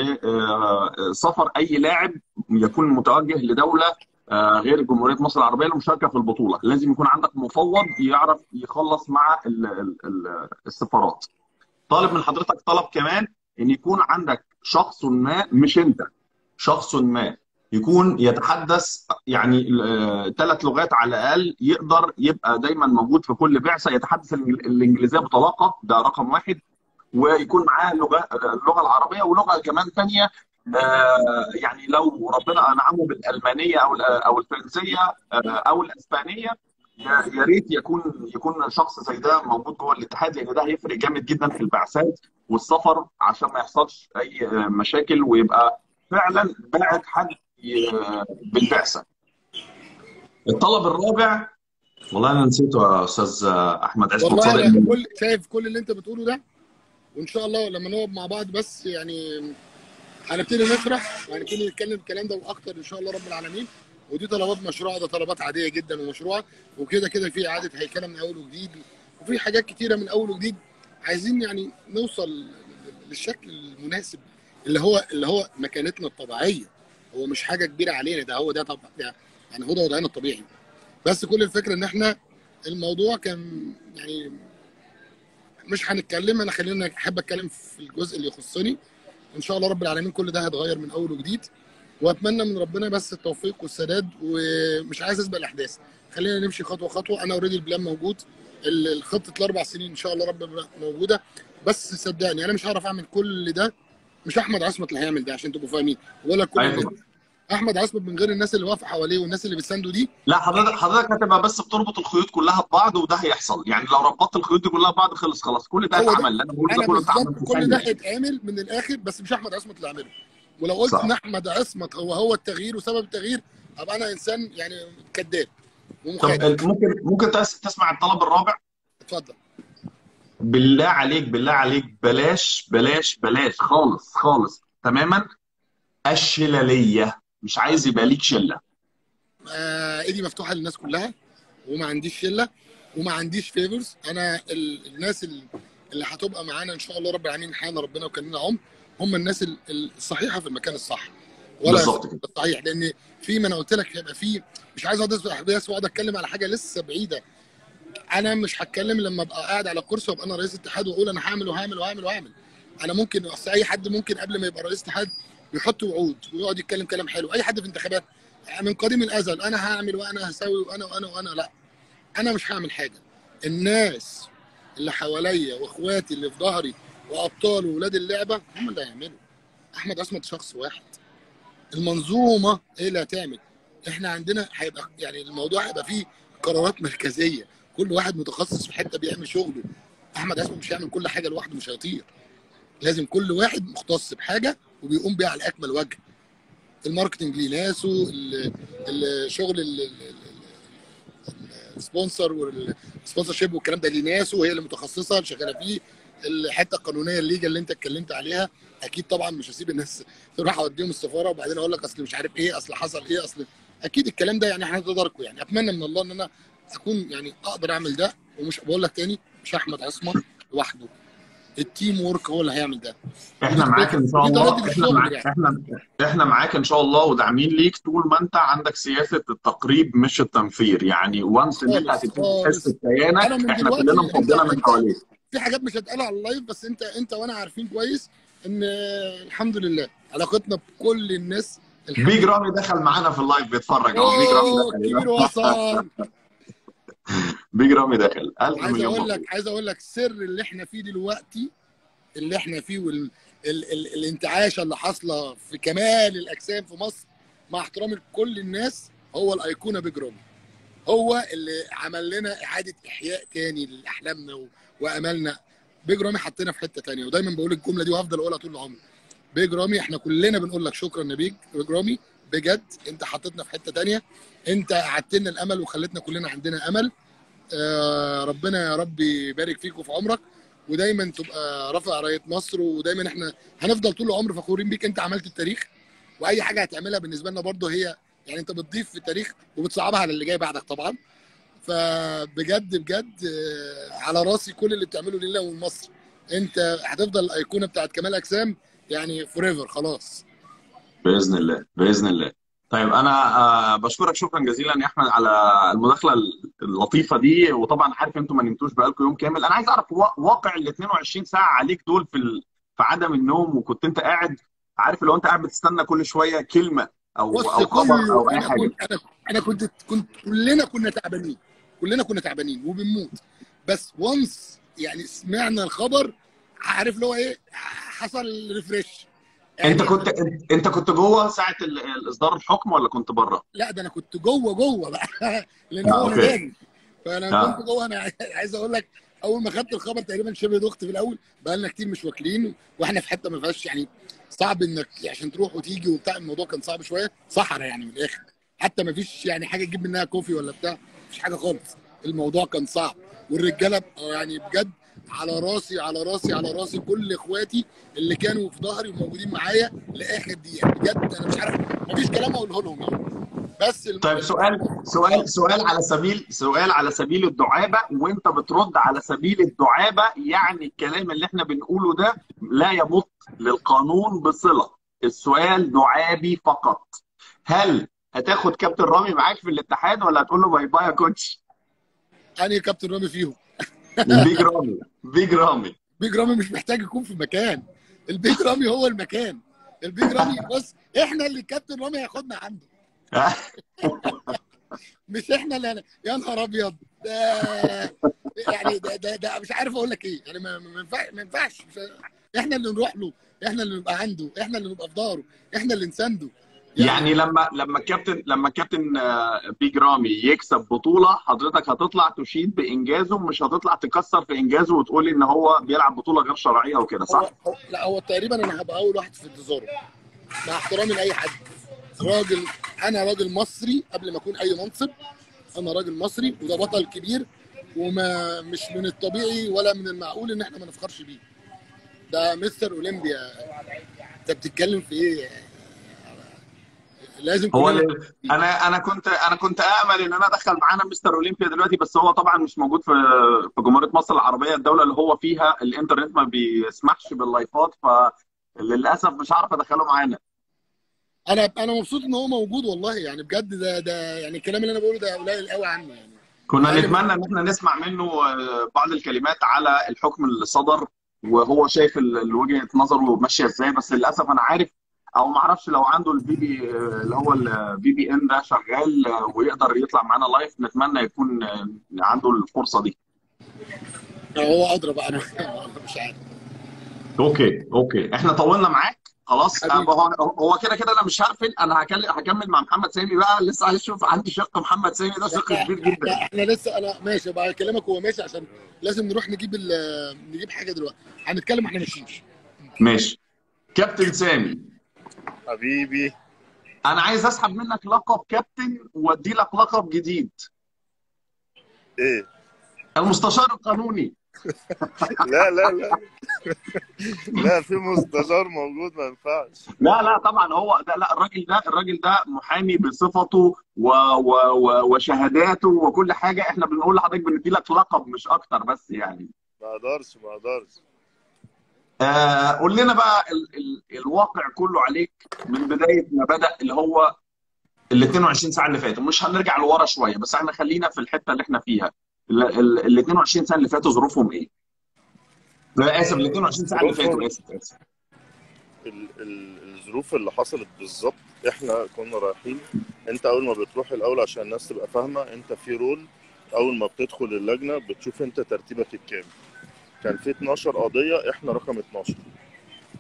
لسفر اي لاعب يكون متوجه لدوله آه، غير جمهوريه مصر العربيه للمشاركه في البطوله، لازم يكون عندك مفوض يعرف يخلص مع ال- ال- ال- السفارات. طالب من حضرتك طلب كمان ان يكون عندك شخص ما مش انت شخص ما يكون يتحدث يعني ثلاث لغات على الاقل يقدر يبقى دايما موجود في كل بعثه يتحدث الإنجل- الانجليزيه بطلاقه ده رقم واحد ويكون معاه اللغه اللغه العربيه ولغه كمان ثانيه يعني لو ربنا انعمه بالالمانيه او او الفرنسيه آه، او الاسبانيه يا يا ريت يكون يكون شخص زي ده موجود جوه الاتحاد لان ده هيفرق جامد جدا في البعثات والسفر عشان ما يحصلش اي مشاكل ويبقى فعلا باعت حد ي- بالبعثه. الطلب الرابع والله انا نسيته يا استاذ احمد عصمت والله صادق انا كل شايف كل اللي انت بتقوله ده وان شاء الله لما نقعد مع بعض بس يعني هنبتدي نفرح وهنبتدي نتكلم الكلام ده واكتر ان شاء الله رب العالمين ودي طلبات مشروعه ده طلبات عاديه جدا ومشروعه وكده كده في اعاده هيكله من اول وجديد وفي حاجات كتيره من اول وجديد عايزين يعني نوصل للشكل المناسب اللي هو اللي هو مكانتنا الطبيعيه هو مش حاجه كبيره علينا ده هو ده طبعا ده يعني هو ده وضعنا الطبيعي بس كل الفكره ان احنا الموضوع كان يعني مش هنتكلم انا خلينا احب اتكلم في الجزء اللي يخصني ان شاء الله رب العالمين كل ده هيتغير من اول وجديد واتمنى من ربنا بس التوفيق والسداد ومش عايز اسبق الاحداث خلينا نمشي خطوه خطوه انا اوريدي البلان موجود ال- الخطه الاربع سنين ان شاء الله رب موجوده بس صدقني انا مش هعرف اعمل كل ده مش احمد عصمت اللي هيعمل ده عشان تبقوا فاهمين ولا كل أيوة. الناس احمد عصمت من غير الناس اللي واقفه حواليه والناس اللي بتسانده دي لا حضرتك حضرتك هتبقى بس بتربط الخيوط كلها ببعض وده هيحصل يعني لو ربطت الخيوط دي كلها ببعض خلص خلاص كل ده هو ده. اتعمل اللي انا بقوله ده انا كله اتعمل بالظبط في كل ده ثانيه هيتعمل من الاخر بس مش احمد عصمت اللي عامله ولو قلت صح. ان احمد عصمت هو هو التغيير وسبب التغيير ابقى انا انسان يعني كذاب طب ومخادع ممكن ممكن تس- تسمع الطلب الرابع اتفضل بالله عليك بالله عليك بلاش بلاش بلاش خالص خالص تماما الشلاليه مش عايز يبقى ليك شله آه ايدي مفتوحه للناس كلها وما عنديش شله وما عنديش فيفرز انا ال... الناس ال- اللي هتبقى معانا ان شاء الله رب العالمين حان ربنا وكان لنا عمر هم الناس ال- الصحيحه في المكان الصح ولا بالظبط كده. صحيح لان في ما انا قلت لك هيبقى في مش عايز اقعد اسبق احداث واقعد اتكلم على حاجه لسه بعيده انا مش هتكلم لما ابقى قاعد على الكرسي وابقى انا رئيس اتحاد واقول انا هعمل وهعمل وهعمل وهعمل انا ممكن اصل اي حد ممكن قبل ما يبقى رئيس اتحاد يحط وعود ويقعد يتكلم كلام حلو اي حد في انتخابات من قديم الازل انا هعمل وانا هسوي وانا وانا وانا لا انا مش هعمل حاجه الناس اللي حواليا واخواتي اللي في ظهري وابطال وولاد اللعبه هم اللي هيعملوا احمد عصمت شخص واحد المنظومه هي اللي هتعمل احنا عندنا هيبقى يعني الموضوع هيبقى فيه قرارات مركزيه كل واحد متخصص في حته بيعمل شغله احمد عصمت مش هيعمل كل حاجه لوحده مش هيطير لازم كل واحد مختص بحاجه وبيقوم بيها على اكمل وجه الماركتنج ليه ناسه ال- الشغل ال- ال- ال- السبونسر والسبونسر شيب والكلام ده ليه ناسه وهي اللي متخصصه اللي شغاله فيه الحته القانونيه الليجا اللي انت اتكلمت عليها اكيد طبعا مش هسيب الناس تروح اوديهم السفاره وبعدين اقول لك اصل مش عارف ايه اصل حصل ايه اصل اكيد الكلام ده يعني احنا هنتداركه يعني اتمنى من الله ان انا اكون يعني اقدر اعمل ده ومش بقول لك تاني مش احمد عصمت لوحده التيم ورك هو اللي هيعمل ده احنا معاك ان شاء دي الله طريقة احنا الشغل معاك يعني. احنا احنا معاك ان شاء الله وداعمين ليك طول ما انت عندك سياسه التقريب مش التنفير يعني وانس ان انت خالص، هتبتدي خالص. تحس بكيانك أنا من احنا دلوقتي كلنا أنت- مفضلنا من أنت- حواليك في حاجات مش هتقال على اللايف بس انت انت وانا عارفين كويس ان الحمد لله علاقتنا بكل الناس الحمد بيج رامي دخل معانا في اللايف بيتفرج اهو بيج رامي اوه دخل كبير وصل بيج رامي دخل الف عايز مليون اقول مبروك لك عايز اقول لك سر اللي احنا فيه دلوقتي اللي احنا فيه ال ال الانتعاشه اللي حاصله في كمال الاجسام في مصر مع احترامي لكل الناس هو الايقونه بيج رامي هو اللي عمل لنا اعاده احياء تاني لاحلامنا و- وامالنا بيج رامي حطينا في حته تانيه ودايما بقول الجمله دي وهفضل اقولها طول عمري بيج رامي احنا كلنا بنقول لك شكرا يا بيج بيج رامي بجد انت حطيتنا في حته تانيه انت قعدت لنا الامل وخلتنا كلنا عندنا امل آه ربنا يا رب يبارك فيك وفي عمرك ودايما تبقى رافع رايه مصر ودايما احنا هنفضل طول العمر فخورين بيك انت عملت التاريخ واي حاجه هتعملها بالنسبه لنا برضه هي يعني انت بتضيف في التاريخ وبتصعبها على اللي جاي بعدك طبعا فبجد بجد آه، على راسي كل اللي بتعمله لله ولمصر انت هتفضل الايقونه بتاعت كمال اجسام يعني فور ايفر خلاص باذن الله باذن الله طيب انا آه، بشكرك شكرا جزيلا يا احمد على المداخله اللطيفه دي وطبعا عارف انتوا ما نمتوش بقالكم يوم كامل انا عايز اعرف وا- واقع ال 22 ساعه عليك دول في ال... في عدم النوم وكنت انت قاعد عارف لو انت قاعد بتستنى كل شويه كلمه او بص او خبر كله او اي انا حاجه كنت انا انا كنت كنت كلنا كنا تعبانين كلنا كنا تعبانين وبنموت بس وانس يعني سمعنا الخبر عارف اللي هو ايه حصل ريفريش انت كنت انت كنت جوه ساعه ال- الاصدار الحكم ولا كنت بره؟ لا ده انا كنت جوه جوه بقى لان آه، هو أوكي. ناداني فانا آه. كنت جوه انا عايز اقول لك اول ما خدت الخبر تقريبا شبه ضغط في الاول بقى لنا كتير مش واكلين واحنا في حته ما فيهاش يعني صعب انك عشان تروح وتيجي وبتاع الموضوع كان صعب شويه صحراء يعني من الاخر حتى ما فيش يعني حاجه تجيب منها كوفي ولا بتاع مفيش حاجه خالص الموضوع كان صعب والرجاله يعني بجد على راسي على راسي على راسي كل اخواتي اللي كانوا في ظهري وموجودين معايا لاخر دقيقه بجد انا مش عارف مفيش كلام اقوله لهم يعني بس الم... طيب سؤال سؤال سؤال على سبيل سؤال على سبيل الدعابه وانت بترد على سبيل الدعابه يعني الكلام اللي احنا بنقوله ده لا يمت للقانون بصله السؤال دعابي فقط هل هتاخد كابتن رامي معاك في الاتحاد ولا هتقول له باي باي يا كوتش انهي كابتن رامي فيهم بيج رامي بيج رامي بيج رامي مش محتاج يكون في مكان البيج رامي هو المكان البيج رامي بص احنا اللي الكابتن رامي هياخدنا عنده مش احنا اللي يا نهار ابيض ده يعني ده, ده, ده مش عارف اقول لك ايه يعني ما ما ينفع- ما ينفعش مش- احنا اللي نروح له احنا اللي نبقى عنده احنا اللي نبقى في ظهره احنا اللي نسنده يعني لما لما الكابتن لما الكابتن آه، بيج رامي يكسب بطوله حضرتك هتطلع تشيد بانجازه مش هتطلع تكسر في انجازه وتقول ان هو بيلعب بطوله غير شرعيه وكده صح؟ هو هو- لا هو تقريبا انا هبقى اول واحد في انتظاره مع احترامي لاي حد راجل انا راجل مصري قبل ما اكون اي منصب انا راجل مصري وده بطل كبير وما مش من الطبيعي ولا من المعقول ان احنا ما نفخرش بيه ده مستر اولمبيا انت بتتكلم في ايه لازم هو كلنا اللي انا انا كنت انا كنت امل ان انا ادخل معانا مستر اولمبيا دلوقتي بس هو طبعا مش موجود في في جمهوريه مصر العربيه الدوله اللي هو فيها الانترنت ما بيسمحش باللايفات فللاسف مش هعرف ادخله معانا انا انا مبسوط ان هو موجود والله يعني بجد ده ده يعني الكلام اللي انا بقوله ده قليل قوي عنه يعني كنا أيوة. نتمنى ان احنا نسمع منه آه، بعض الكلمات على الحكم اللي صدر وهو شايف ال- ال- وجهه نظره ماشيه ازاي بس للاسف انا عارف او ما اعرفش لو عنده البي بي آه، اللي هو البي بي ان ده شغال آه، ويقدر يطلع معانا لايف نتمنى يكون آه، عنده الفرصه دي هو ادرى بقى انا مش عارف اوكي اوكي احنا طولنا معاك خلاص حبيبي. هو هو كده كده انا مش هقفل انا هكلم هكمل مع محمد سامي بقى لسه عايز اشوف عندي شق محمد سامي ده شق كبير احنا جدا احنا لسه انا ماشي بقى اكلمك هو ماشي عشان لازم نروح نجيب ال- نجيب حاجه دلوقتي هنتكلم واحنا ماشيين ماشي كابتن سامي حبيبي انا عايز اسحب منك لقب كابتن وادي لك لقب جديد ايه المستشار القانوني لا لا لا لا في مستشار موجود ما ينفعش لا لا طبعا هو ده لا الراجل ده الراجل ده محامي بصفته و و و وشهاداته وكل حاجه احنا بنقول لحضرتك بندي لك لقب مش اكتر بس يعني ما اقدرش ما اقدرش آه قول لنا بقى ال ال الواقع كله عليك من بدايه ما بدا اللي هو ال 22 ساعه اللي فاتوا مش هنرجع لورا شويه بس احنا خلينا في الحته اللي احنا فيها ال ال- ال 22 سنه اللي فاتوا ظروفهم ايه؟ لا اسف ال 22 ساعه اللي فاتوا اسف اسف ال- ال- الظروف اللي حصلت بالظبط احنا كنا رايحين انت اول ما بتروح الاول عشان الناس تبقى فاهمه انت في رول اول ما بتدخل اللجنه بتشوف انت ترتيبك الكام كان في 12 قضيه احنا رقم 12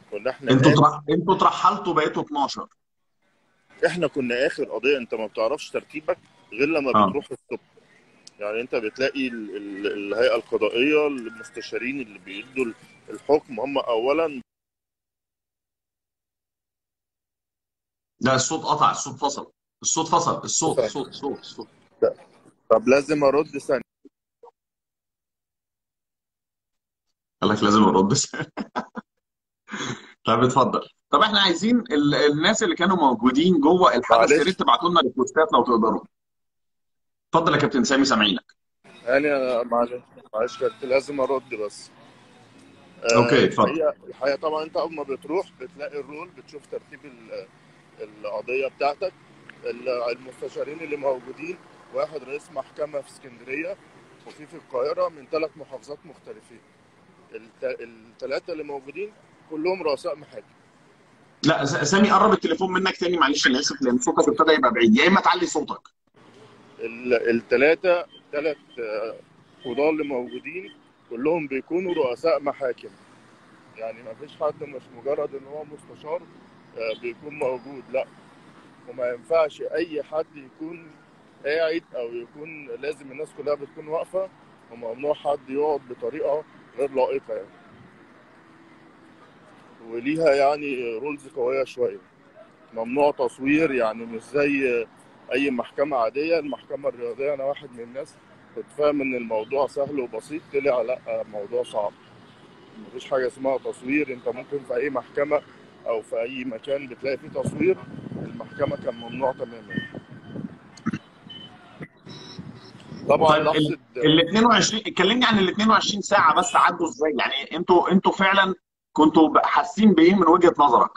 كنا احنا انتوا آخر ترح... انتوا ترحلتوا بقيتوا 12 احنا كنا اخر قضيه انت ما بتعرفش ترتيبك غير لما اه بتروح الصبح يعني انت بتلاقي ال- ال- الهيئه القضائيه المستشارين اللي بيدوا الحكم هم اولا لا الصوت قطع الصوت فصل الصوت فصل الصوت الصوت الصوت الصوت طب لازم ارد ثانيه قال لك لازم ارد طب اتفضل طب احنا عايزين ال... الناس اللي كانوا موجودين جوه الحدث يا معلش ريت تبعتوا لنا ريكوستات لو تقدروا اتفضل يا كابتن سامي سامعينك يعني انا معلش معلش كنت لازم ارد بس اوكي آه، اتفضل الحقيقه الحقيقه طبعا انت اول ما بتروح بتلاقي الرول بتشوف ترتيب ال- القضيه بتاعتك ال- المستشارين اللي موجودين واحد رئيس محكمه في اسكندريه وفي في القاهره من ثلاث محافظات مختلفين الثلاثه اللي موجودين كلهم رؤساء محاكم لا س- سامي قرب التليفون منك تاني معلش انا اسف لان صوتك ابتدى يبقى بعيد يا اما تعلي صوتك الثلاثه ثلاث قضاه اللي موجودين كلهم بيكونوا رؤساء محاكم يعني ما فيش حد مش مجرد ان هو مستشار آه، بيكون موجود لا وما ينفعش اي حد يكون قاعد او يكون لازم الناس كلها بتكون واقفه وممنوع حد يقعد بطريقه غير لائقه يعني وليها يعني رولز قويه شويه ممنوع تصوير يعني مش زي اي محكمه عاديه المحكمه الرياضيه انا واحد من الناس كنت فاهم ان الموضوع سهل وبسيط طلع لا موضوع صعب مفيش حاجه اسمها تصوير انت ممكن في اي محكمه او في اي مكان بتلاقي فيه تصوير المحكمه كان ممنوع تماما طبعا طيب ال لحظه ال 22 اتكلمني عن ال 22 ساعه بس عدوا ازاي يعني انتوا انتوا فعلا كنتوا ب- حاسين بايه من وجهه نظرك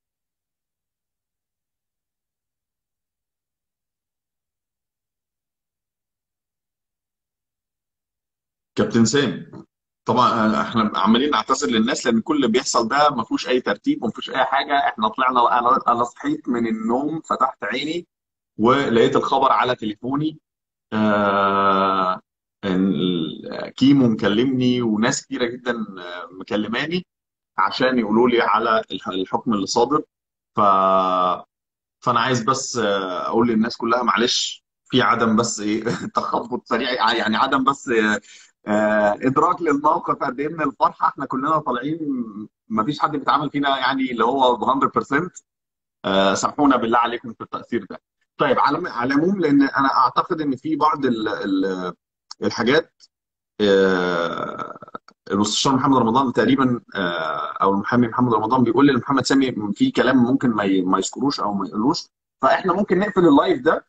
كابتن سامي طبعا احنا عمالين نعتذر للناس لان كل اللي بيحصل ده ما فيهوش اي ترتيب وما فيهوش اي حاجه احنا طلعنا انا انا صحيت من النوم فتحت عيني ولقيت الخبر على تليفوني آه إن ال- كيمو مكلمني وناس كتيره جدا آه، مكلماني عشان يقولوا لي على الح- الحكم اللي صادر ف فانا عايز بس آه، اقول للناس كلها معلش في عدم بس ايه تخبط سريع يعني عدم بس آه، آه، ادراك للموقف قد ايه من الفرحه احنا كلنا طالعين ما فيش حد بيتعامل فينا يعني اللي هو ب 100% آه، سامحونا بالله عليكم في التاثير ده طيب على على العموم لان انا اعتقد ان في بعض ال- ال- الحاجات آه، المستشار محمد رمضان تقريبا آه، او المحامي محمد رمضان بيقول لمحمد سامي في كلام ممكن ما ي- ما يذكروش او ما يقولوش فاحنا ممكن نقفل اللايف ده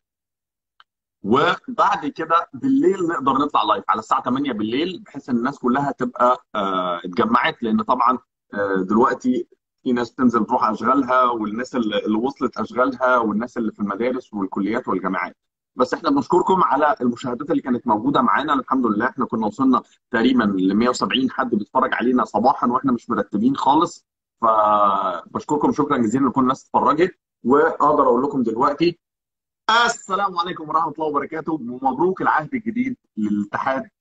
وبعد كده بالليل نقدر نطلع لايف على الساعه 8 بالليل بحيث ان الناس كلها تبقى آه، اتجمعت لان طبعا آه، دلوقتي في ناس تنزل تروح اشغالها والناس اللي اللي وصلت اشغالها والناس اللي في المدارس والكليات والجامعات بس احنا بنشكركم على المشاهدات اللي كانت موجوده معانا الحمد لله احنا كنا وصلنا تقريبا ل 170 حد بيتفرج علينا صباحا واحنا مش مرتبين خالص فبشكركم شكرا جزيلا لكل الناس اتفرجت واقدر اقول لكم دلوقتي السلام عليكم ورحمه الله وبركاته ومبروك العهد الجديد للاتحاد